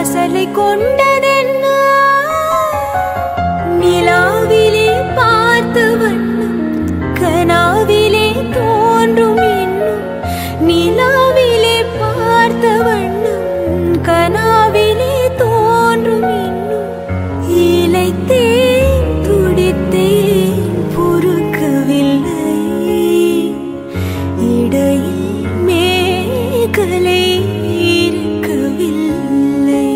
அசலை கொண்டதென்ன நிலாவிலே பார்த்த வண்ணம் கனாவிலே தோன்றும் இன்னும் நிலாவிலே பார்த்த வண்ணம் கனாவிலே தோன்றும் இன்னும் இலைத்தேன் துடித்தேன் பொறுக்கவில்லை இடையில் மேகலை இருக்கவில்லை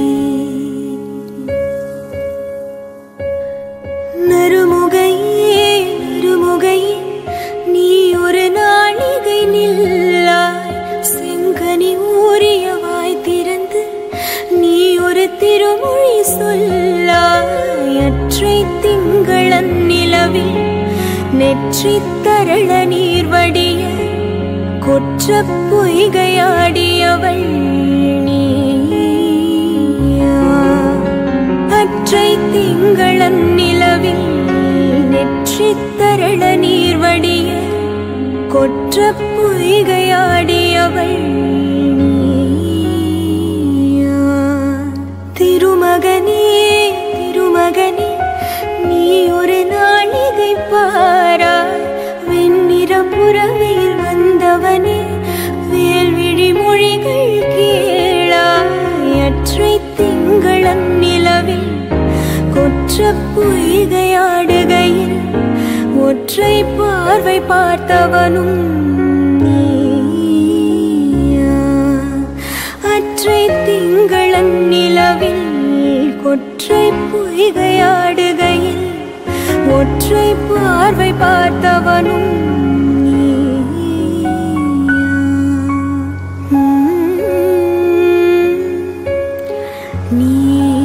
நறுமுகையே நறுமுகையே நீ ஒரு நாளிகை நில்லாய் செங்கனி ஊறியவாய் திறந்து நீ ஒரு திருமொழி சொல்லாய் அற்றை திங்களன் நிலவில் நெற்றி தரள நீர் வடிய கொற்ற பொய்கையாடியவள் நீயா அற்றை திங்களன் நிலவில் நெற்றி தரள நீர் வடிய கொற்ற பொய்கையாடியவள் நீயா. திருமகனே திருமகனே நீ ஒரு நாளிகை பாராய் வெண்ணிற புறவையில் வந்தவனே வேல்விழி மொழிகள் கேளாய் அற்றை திங்களன் நிலவில் கொற்ற பொய்கையாடுகையில் ஒற்றை பார்வை பார்த்தவனும் நீயா. அற்றை திங்களன் நிலவில் கொற்றை பொய்கையாடுகையில் ஒற்றை பார்வை பார்த்தவனும் நீயா. உம், நீ